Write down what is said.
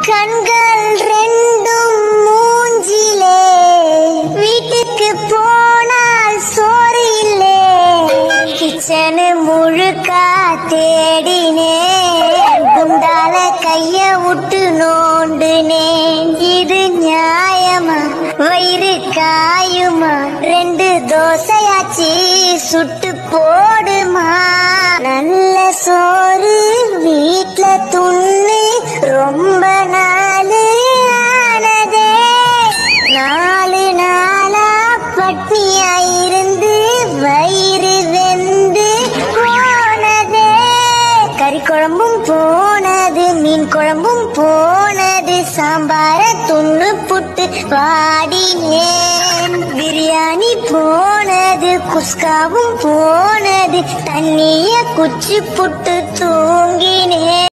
கண்கள் ரெண்டும் மூஞ்சிலே வீட்டுக்கு போனால் சோறு இல்லே கிச்சனு முழுக்கா தேடினேன் குண்டால கைய விட்டு நோண்டுனேன் இது நியாயமா வயிறு காயுமா ரெண்டு தோசையாச்சி சுட்டு போடுமா நல்ல சோறு வீட்ல துண்ணு ரொம்ப நாளு ஆனதே நாலு நாளா பட்னியா இருந்து வயிறு வெந்து போனதே கறி குழம்பும் போனது மீன் குழம்பும் போனது சாம்பார துண்ணு புட்டு வாடினேன் பிரியாணி போனது குஸ்காவும் போனது தண்ணிய குச்சி புட்டு தூங்கினேன்